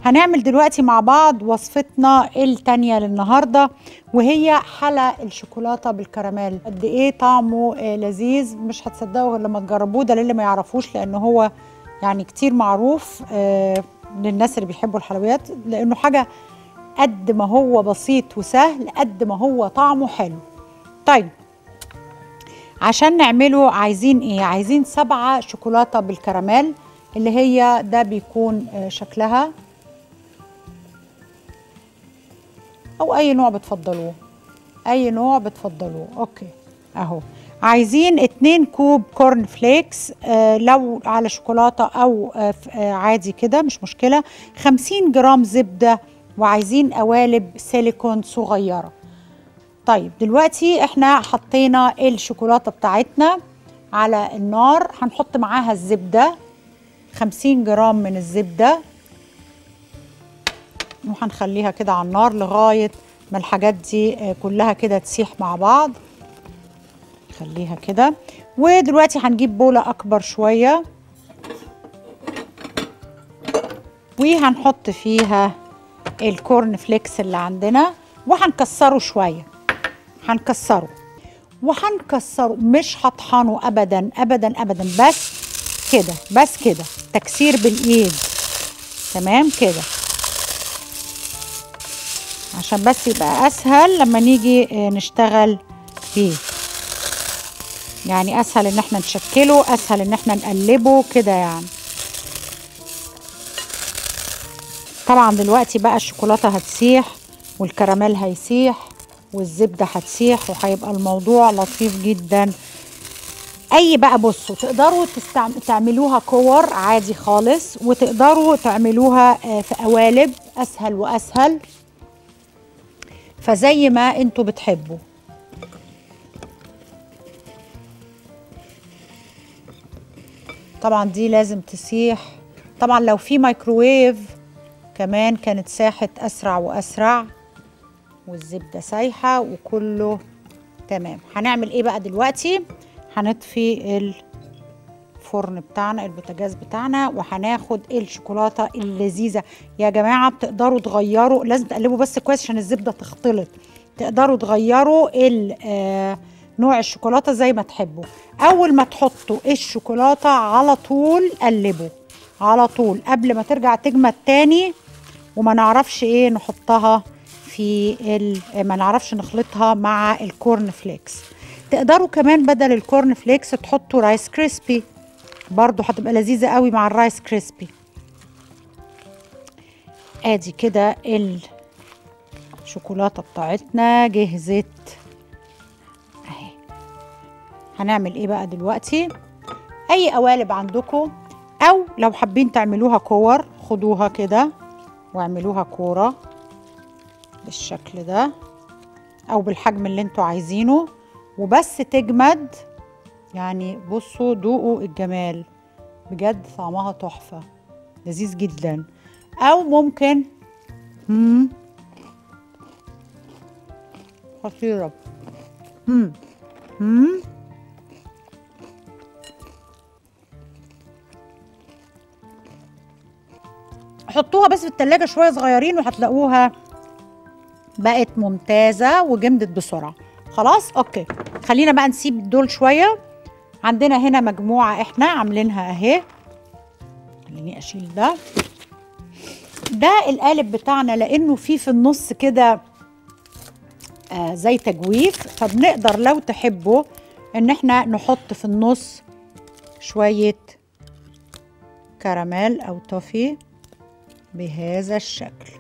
هنعمل دلوقتي مع بعض وصفتنا التانية للنهاردة وهي حلا الشوكولاتة بالكراميل قد ايه طعمه آه لذيذ مش هتصدقوا غير لما تجربوه ده للي ما يعرفوش لان هو يعني كتير معروف آه للناس اللي بيحبوا الحلويات لانه حاجة قد ما هو بسيط وسهل قد ما هو طعمه حلو طيب عشان نعمله عايزين ايه عايزين سبعة شوكولاتة بالكراميل اللي هي ده بيكون آه شكلها او اي نوع بتفضلوه اي نوع بتفضلوه اوكي اهو عايزين اتنين كوب كورن فليكس آه لو على شوكولاتة او آه آه عادي كده مش مشكلة خمسين جرام زبدة وعايزين قوالب سيليكون صغيرة طيب دلوقتي احنا حطينا الشوكولاتة بتاعتنا على النار هنحط معاها الزبدة خمسين جرام من الزبدة وهنخليها كده على النار لغاية ما الحاجات دي كلها كده تسيح مع بعض خليها كده ودلوقتي هنجيب بولة أكبر شوية وهنحط فيها الكورن فليكس اللي عندنا وهنكسره شوية هنكسره وهنكسره مش هطحنه أبدا أبدا أبدا بس كده بس كده تكسير بالإيد تمام كده عشان بس يبقى اسهل لما نيجي نشتغل بيه يعني اسهل ان احنا نشكله اسهل ان احنا نقلبه كده يعني طبعا دلوقتي بقى الشوكولاته هتسيح والكراميل هيسيح والزبده هتسيح وهيبقى الموضوع لطيف جدا اي بقى بصوا تقدروا تستعم... تعملوها كور عادي خالص وتقدروا تعملوها في قوالب اسهل واسهل فزي ما انتوا بتحبوا طبعا دي لازم تسيح طبعا لو في مايكروويف كمان كانت ساحت اسرع واسرع والزبده سايحه وكله تمام هنعمل ايه بقى دلوقتي هنطفي الفرن بتاعنا البوتاجاز بتاعنا وهناخد الشوكولاته اللذيذه يا جماعه بتقدروا تغيروا لازم تقلبوا بس كويس عشان الزبده تختلط تقدروا تغيروا آه نوع الشوكولاته زي ما تحبوا اول ما تحطوا الشوكولاته على طول قلبوا على طول قبل ما ترجع تجمد تاني وما نعرفش ايه نحطها في ما نعرفش نخلطها مع الكورن فليكس تقدروا كمان بدل الكورن فليكس تحطوا رايس كريسبي برضو هتبقى لذيذة قوي مع الرايس كريسبي ادي كده الشوكولاتة بتاعتنا جهزت اهي هنعمل ايه بقى دلوقتي اي قوالب عندكم او لو حابين تعملوها كور خدوها كده واعملوها كورة بالشكل ده او بالحجم اللي انتوا عايزينه وبس تجمد يعني بصوا دوقوا الجمال بجد طعمها تحفة لذيذ جدا أو ممكن مم. خطيرة مم. مم. حطوها بس في التلاجة شوية صغيرين وهتلاقوها بقت ممتازة وجمدت بسرعة خلاص اوكي خلينا بقى نسيب دول شويه عندنا هنا مجموعه احنا عاملينها اهي خليني اشيل ده ده القالب بتاعنا لانه فيه في النص كده آه زي تجويف فبنقدر لو تحبوا ان احنا نحط في النص شويه كراميل او توفي بهذا الشكل